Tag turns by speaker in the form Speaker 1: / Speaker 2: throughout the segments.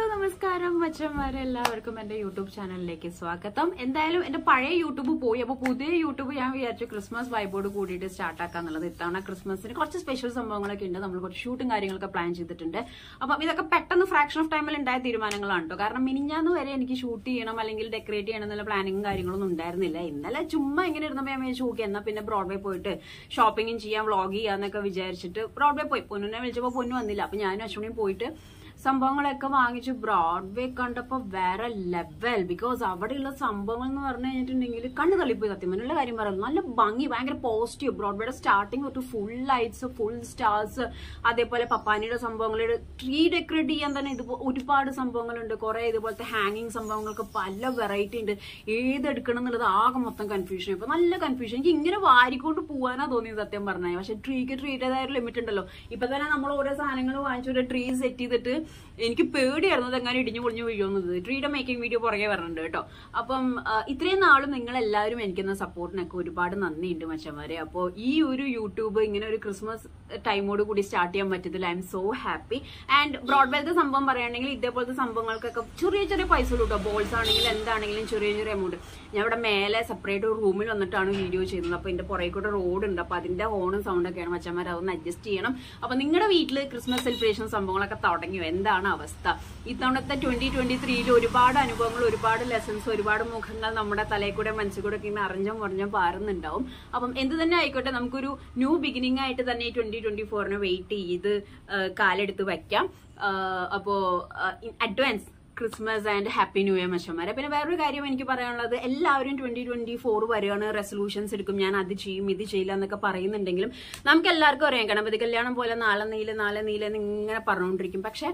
Speaker 1: നമസ്കാരം മച്ചന്മാരെ എല്ലാവർക്കും എന്റെ യൂട്യൂബ് ചാനലിലേക്ക് സ്വാഗതം എന്തായാലും എന്റെ പഴയ യൂട്യൂബ് പോയി അപ്പൊ പുതിയ യൂട്യൂബ് ഞാൻ വിചാരിച്ചു ക്രിസ്മസ് വൈബോട് കൂടിയിട്ട് സ്റ്റാർട്ട് ആക്കാന്നുള്ളത് ഇത്തവണ ക്രിസ്മസിന് കുറച്ച് സ്പെഷ്യൽ സംഭവങ്ങളൊക്കെ ഉണ്ട് നമ്മൾ കുറച്ച് ഷൂട്ടും കാര്യങ്ങളൊക്കെ പ്ലാൻ ചെയ്തിട്ടുണ്ട് അപ്പം ഇതൊക്കെ പെട്ടെന്ന് ഫ്രാക്ഷൻ ഓഫ് ടൈമിൽ ഉണ്ടായ തീരുമാനങ്ങളാണ് കേട്ടോ കാരണം മിനിഞ്ഞാന്ന് വരെ എനിക്ക് ഷൂട്ട് ചെയ്യണം അല്ലെങ്കിൽ ഡെക്കറേറ്റ് ചെയ്യണം എന്നുള്ള പ്ലാനിങ്ങും കാര്യങ്ങളൊന്നും ഉണ്ടായിരുന്നില്ല ഇന്നലെ ചുമ്മാ ഇങ്ങനെ ഇരുന്നപ്പോൾ ഞാൻ വിചാരിച്ചു ഓക്കെ എന്നാൽ പിന്നെ ബ്രോഡ്വേ പോയിട്ട് ഷോപ്പിങ്ങും ചെയ്യാം വ്ളോഗ് ചെയ്യാന്നൊക്കെ വിചാരിച്ചിട്ട് ബ്രോഡ്വേ പോയി പൊന്നുനെ വിളിച്ചപ്പോൾ പൊന്നു വന്നില്ല അപ്പൊ ഞാനും അശ്വിനിയും പോയിട്ട് സംഭവങ്ങളൊക്കെ വാങ്ങിച്ചു ബ്രോഡ്വേ കണ്ടപ്പോ വേറെ ലെവൽ ബിക്കോസ് അവിടെയുള്ള സംഭവങ്ങൾ എന്ന് പറഞ്ഞു കഴിഞ്ഞിട്ടുണ്ടെങ്കിൽ കണ്ണ് തള്ളിപ്പോയി സത്യം പറഞ്ഞ കാര്യം പറയുന്നത് നല്ല ഭംഗി ഭയങ്കര പോസിറ്റീവ് ബ്രോഡ്വേയുടെ സ്റ്റാർട്ടിങ് തൊട്ട് ഫുൾ ലൈറ്റ്സ് ഫുൾ സ്റ്റാർസ് അതേപോലെ പപ്പാനിയുടെ സംഭവങ്ങൾ ട്രീ ഡെക്കറേറ്റ് ചെയ്യാൻ തന്നെ ഇത് ഒരുപാട് സംഭവങ്ങളുണ്ട് കുറെ ഇതുപോലത്തെ ഹാങ്ങിങ് സംഭവങ്ങൾക്ക് പല വെറൈറ്റി ഉണ്ട് ഏതെടുക്കണം എന്നുള്ളത് ആകെ മൊത്തം കൺഫ്യൂഷൻ ഇപ്പൊ നല്ല കൺഫ്യൂഷൻ എനിക്ക് ഇങ്ങനെ വാരിക്കൊണ്ട് പോകാനാ തോന്നിയത് സത്യം പറഞ്ഞാൽ പക്ഷെ ട്രീക്ക് ട്രീറ്റേതായ ഒരു ലിമിറ്റ് ഉണ്ടല്ലോ ഇപ്പൊ തന്നെ നമ്മൾ ഓരോ സാധനങ്ങൾ വാങ്ങിച്ചു ഒരു ട്രീ സെറ്റ് ചെയ്തിട്ട് എനിക്ക് പേടിയായിരുന്നു എങ്ങനെ ഇടിഞ്ഞു പൊളിഞ്ഞു വീഴുന്നത് ട്രീയുടെ മേക്കിംഗ് വീഡിയോ പുറകെ വരുന്നുണ്ട് കേട്ടോ അപ്പം ആ, ഇത്രയും നാളും നിങ്ങൾ എല്ലാവരും എനിക്കുന്ന സപ്പോർട്ടിനൊക്കെ ഒരുപാട് നന്ദിയുണ്ട് മച്ചന്മാരെ അപ്പോൾ ഈ ഒരു യൂട്യൂബ് ഇങ്ങനെ ഒരു ക്രിസ്മസ് ടൈമോട് കൂടി സ്റ്റാർട്ട് ചെയ്യാൻ പറ്റത്തില്ല I'm so happy and ബ്രോഡ്ബെൽത്തെ സംഭവം പറയുകയാണെങ്കിൽ ഇതേപോലത്തെ സംഭവങ്ങൾക്കൊക്കെ ചെറിയ ചെറിയ പൈസ കേട്ടോ ബോൾസ് ആണെങ്കിലും എന്താണെങ്കിലും ചെറിയ ചെറിയ എമൗണ്ട് ഞാൻ ഇവിടെ മേലെ സെപ്പറേറ്റ് ഒരു റൂമിൽ വന്നിട്ടാണ് വീഡിയോ ചെയ്യുന്നത് അപ്പൊ എന്റെ പുറകെ കൂടെ റോഡ് ഉണ്ട് അപ്പൊ അതിന്റെ ഹോണും സൗണ്ടൊക്കെയാണ് മച്ചന്മാർ അതൊന്ന് അഡ്ജസ്റ്റ് ചെയ്യണം അപ്പൊ നിങ്ങളുടെ വീട്ടിൽ ക്രിസ്മസ് സെലിബ്രേഷൻ സംഭവങ്ങളൊക്കെ തുടങ്ങിയോ എന്താണ് അവസ്ഥ ഇത്തവണത്തെ ട്വന്റി ട്വന്റി ത്രീയിൽ ഒരുപാട് അനുഭവങ്ങൾ ഒരുപാട് ലെസൺസ് ഒരുപാട് മുഖങ്ങൾ നമ്മുടെ തലയിൽ കൂടെ മനസ്സിൽ കൂടെ ഒക്കെ ഇങ്ങനെ അറിഞ്ഞും കുറഞ്ഞും പാറുന്നുണ്ടാവും അപ്പം എന്ത് തന്നെ ആയിക്കോട്ടെ നമുക്കൊരു ന്യൂ ബിഗിനിങ് ആയിട്ട് തന്നെ ഈ ട്വന്റി ട്വന്റി ഫോറിന് വെയിറ്റ് ചെയ്ത് ആ, കാലെടുത്ത് വെക്കാം ആ, അപ്പോ advance Christmas and happy new year മച്ചന്മാരെ പിന്നെ വേറൊരു കാര്യം എനിക്ക് പറയാനുള്ളത് എല്ലാവരും ട്വന്റി ട്വന്റി ഫോർ വരികയാണ് റെസൊല്യൂഷൻസ് എടുക്കും ഞാൻ അത് ചെയ്യും ഇത് ചെയ്യില്ല എന്നൊക്കെ പറയുന്നുണ്ടെങ്കിലും നമുക്ക് എല്ലാവർക്കും അറിയാം ഗണപതി കല്യാണം പോലെ നാളെ നീല നാളെ നീല എന്ന് ഇങ്ങനെ പറഞ്ഞുകൊണ്ടിരിക്കും പക്ഷെ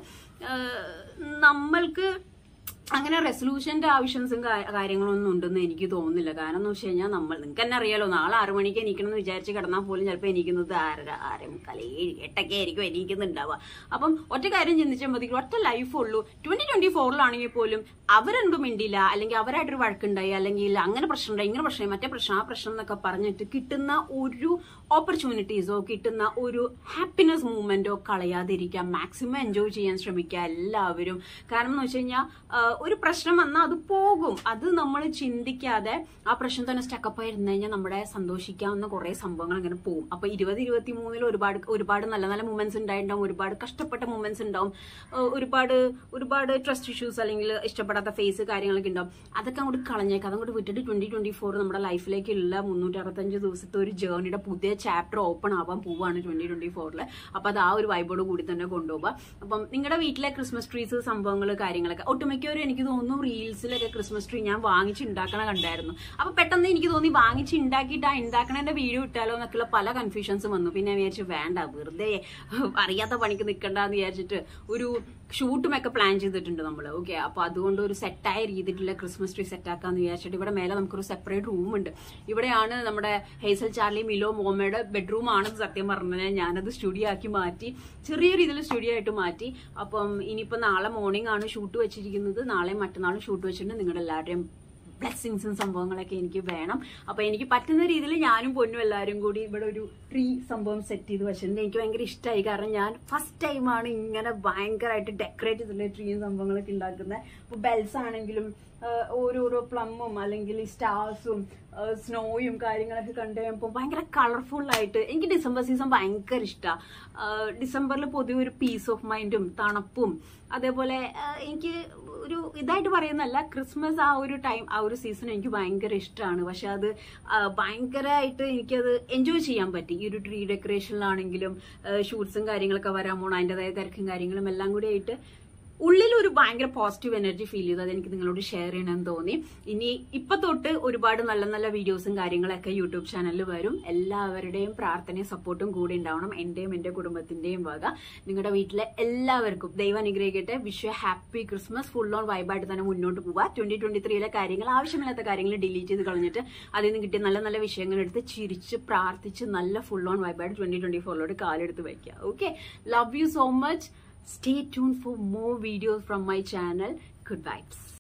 Speaker 1: നമ്മൾക്ക് അങ്ങനെ റെസൊല്യൂഷന്റെ ആവശ്യംസും കാ- കാര്യങ്ങളൊന്നും ഉണ്ടെന്ന് എനിക്ക് തോന്നുന്നില്ല കാരണം എന്ന് വെച്ച് കഴിഞ്ഞാൽ നമ്മൾ നിങ്ങൾക്ക് തന്നെ അറിയാലോ നാളെ ആറു മണിക്ക് എണീക്കണം എന്ന് വിചാരിച്ച് കിടന്നാൽ പോലും ചിലപ്പോൾ എണീക്കുന്നത് ആറര ആറ് മുക്കാൽ ഏഴ് എട്ടൊക്കെ ആയിരിക്കും എണീക്കുന്നുണ്ടാവുക അപ്പം ഒറ്റ കാര്യം ചിന്തിച്ചാൽ മതി ഒറ്റ ലൈഫ് ഉള്ളൂ ട്വന്റി ട്വന്റി ഫോറിലാണെങ്കിൽ പോലും അവരെന്തും മിണ്ടില്ല അല്ലെങ്കിൽ അവരായിട്ടൊരു വഴക്കുണ്ടായി അല്ലെങ്കിൽ അങ്ങനെ പ്രശ്നം ഉണ്ടായി ഇങ്ങനെ പ്രശ്നം മറ്റേ പ്രശ്നം ആ പ്രശ്നം എന്നൊക്കെ പറഞ്ഞിട്ട് കിട്ടുന്ന ഒരു ഓപ്പർച്യൂണിറ്റീസോ കിട്ടുന്ന ഒരു ഹാപ്പിനെസ് മൂവ്മെന്റോ കളയാതിരിക്കാൻ മാക്സിമം എൻജോയ് ചെയ്യാൻ ശ്രമിക്കുക എല്ലാവരും കാരണം എന്ന് വെച്ച് കഴിഞ്ഞാൽ ഒരു പ്രശ്നം വന്നാൽ അത് പോകും അത് നമ്മൾ ചിന്തിക്കാതെ ആ പ്രശ്നം തന്നെ സ്റ്റക്കപ്പ് ആയിരുന്നു കഴിഞ്ഞാൽ നമ്മുടെ സന്തോഷിക്കാവുന്ന കുറെ സംഭവങ്ങൾ അങ്ങനെ പോകും അപ്പൊ ഇരുപത് ഇരുപത്തി മൂന്നിൽ ഒരുപാട് ഒരുപാട് നല്ല നല്ല മൂമെന്റ്സ് ഉണ്ടായിട്ടുണ്ടാവും ഒരുപാട് കഷ്ടപ്പെട്ട മൂമെന്റ്സ് ഉണ്ടാവും ആ, ഒരുപാട് ഒരുപാട് ട്രസ്റ്റ് ഇഷ്യൂസ് അല്ലെങ്കിൽ ഇഷ്ടപ്പെടാത്ത ഫേസ് കാര്യങ്ങളൊക്കെ ഉണ്ടാവും അതൊക്കെ അങ്ങോട്ട് കളഞ്ഞേക്കാം അതങ്ങോട്ട് വിട്ടിട്ട് ട്വന്റി ട്വന്റി ഫോർ നമ്മുടെ ലൈഫിലേക്കുള്ള മുന്നൂറ്റി അറുപത്തഞ്ച് ദിവസത്തെ ഒരു ജേർണിയുടെ പുതിയ ചാപ്റ്റർ ഓപ്പൺ ആവാൻ പോവാണ് ട്വന്റി ട്വന്റി ഫോറിൽ അപ്പൊ അത് ആ ഒരു വൈബോട് കൂടി തന്നെ കൊണ്ടുപോകുക അപ്പം നിങ്ങളുടെ വീട്ടിലെ ക്രിസ്മസ് ട്രീസ് സംഭവങ്ങൾ കാര്യങ്ങളൊക്കെ ഒട്ടുമിക്കവരും എനിക്ക് തോന്നുന്നു റീൽസിലൊക്കെ ക്രിസ്മസ് ട്രീ ഞാൻ വാങ്ങിച്ച് ഉണ്ടാക്കണ കണ്ടായിരുന്നു അപ്പൊ പെട്ടെന്ന് എനിക്ക് തോന്നി വാങ്ങിച്ച് ഉണ്ടാക്കിയിട്ട് ആ ഉണ്ടാക്കണേന്റെ വീഡിയോ ഇട്ടാലോ എന്നൊക്കെയുള്ള പല കൺഫ്യൂഷൻസും വന്നു പിന്നെ ഞാൻ വിചാരിച്ചു വേണ്ട വെറുതെ അറിയാത്ത പണിക്ക് നിൽക്കണ്ടെന്ന് വിചാരിച്ചിട്ട് ഒരു ഷൂട്ടും ഒക്കെ പ്ലാൻ ചെയ്തിട്ടുണ്ട് നമ്മൾ ഓക്കെ അപ്പൊ അതുകൊണ്ട് ഒരു സെറ്റായ രീതിയിലുള്ള ക്രിസ്മസ് ട്രീ സെറ്റ് ആക്കാന്ന് വിചാരിച്ചിട്ട് ഇവിടെ മേലെ നമുക്കൊരു സെപ്പറേറ്റ് റൂം ഉണ്ട് ഇവിടെയാണ് നമ്മുടെ ഹേസൽ ചാർലി മിലോ മോമയുടെ ബെഡ്റൂം ആണ് സത്യം പറഞ്ഞത് ഞാനത് സ്റ്റുഡിയോ ആക്കി മാറ്റി ചെറിയ രീതിയിൽ സ്റ്റുഡിയോ ആയിട്ട് മാറ്റി അപ്പം ഇനിയിപ്പോ നാളെ മോർണിംഗ് ആണ് ഷൂട്ട് വെച്ചിരിക്കുന്നത് നാളെ മറ്റന്നാളും ഷൂട്ട് വെച്ചിട്ടുണ്ട് നിങ്ങളുടെ എല്ലാവരുടെയും ബ്ലെസ്സിങ്സും സംഭവങ്ങളൊക്കെ എനിക്ക് വേണം അപ്പൊ എനിക്ക് പറ്റുന്ന രീതിയിൽ ഞാനും പൊന്നും എല്ലാവരും കൂടി ഇവിടെ ഒരു ട്രീ സംഭവം സെറ്റ് ചെയ്ത് വെച്ചിട്ടുണ്ട് എനിക്ക് ഭയങ്കര ഇഷ്ടമായി കാരണം ഞാൻ ഫസ്റ്റ് ടൈമാണ് ഇങ്ങനെ ഭയങ്കരമായിട്ട് ഡെക്കറേറ്റ് ചെയ്തിട്ടുള്ള ട്രീയും സംഭവങ്ങളൊക്കെ ഉണ്ടാക്കുന്നത് ഇപ്പൊ ബെൽസ് ആണെങ്കിലും ആ, ഓരോരോ പ്ലമ്മും അല്ലെങ്കിൽ സ്റ്റാർസും സ്നോയും കാര്യങ്ങളൊക്കെ കണ്ടു കഴിയുമ്പോൾ ഭയങ്കര കളർഫുൾ ആയിട്ട് എനിക്ക് ഡിസംബർ സീസൺ ഭയങ്കര ഇഷ്ടമാണ് ഡിസംബറിൽ പൊതുവെ ഒരു പീസ് ഓഫ് മൈൻഡും തണുപ്പും അതേപോലെ ആ, എനിക്ക് ഒരു ഇതായിട്ട് പറയുന്നല്ല ക്രിസ്മസ് ആ ഒരു ടൈം ആ ഒരു സീസൺ എനിക്ക് ഭയങ്കര ഇഷ്ടമാണ് പക്ഷെ അത് ആ, ഭയങ്കരമായിട്ട് എനിക്കത് എൻജോയ് ചെയ്യാൻ പറ്റി ഈ ഒരു ട്രീ ഡെക്കറേഷനിലാണെങ്കിലും ഷൂട്ട്സും കാര്യങ്ങളൊക്കെ വരാൻ പോണ അതിൻ്റെതായ തിരക്കും കാര്യങ്ങളും എല്ലാം കൂടി ആയിട്ട് ഉള്ളിൽ ഒരു ഭയങ്കര പോസിറ്റീവ് എനർജി ഫീൽ ചെയ്തു അതെനിക്ക് നിങ്ങളോട് ഷെയർ ചെയ്യണമെന്ന് തോന്നി ഇനി ഇപ്പൊ തൊട്ട് ഒരുപാട് നല്ല നല്ല വീഡിയോസും കാര്യങ്ങളൊക്കെ യൂട്യൂബ് ചാനലിൽ വരും എല്ലാവരുടെയും പ്രാർത്ഥനയും സപ്പോർട്ടും കൂടി ഉണ്ടാവണം എന്റെയും എന്റെ കുടുംബത്തിന്റെയും വക നിങ്ങളുടെ വീട്ടിലെ എല്ലാവർക്കും ദൈവം അനുഗ്രഹിക്കട്ടെ wish happy Christmas full on വൈബായിട്ട് തന്നെ മുന്നോട്ട് പോവുക ട്വന്റി ട്വന്റി ത്രീയിലെ കാര്യങ്ങൾ ആവശ്യമില്ലാത്ത കാര്യങ്ങൾ ഡിലീറ്റ് ചെയ്ത് കളഞ്ഞിട്ട് അതിൽ നിന്ന് കിട്ടിയ നല്ല നല്ല വിഷയങ്ങൾ എടുത്ത് ചിരിച്ച് പ്രാർത്ഥിച്ച് നല്ല ഫുൾ ഓൺ വൈബായിട്ട് ട്വന്റി ട്വന്റി ഫോറിലോട്ട് കാലെടുത്ത് വയ്ക്കുക okay love you so much Stay tuned for more videos from my channel. Good vibes.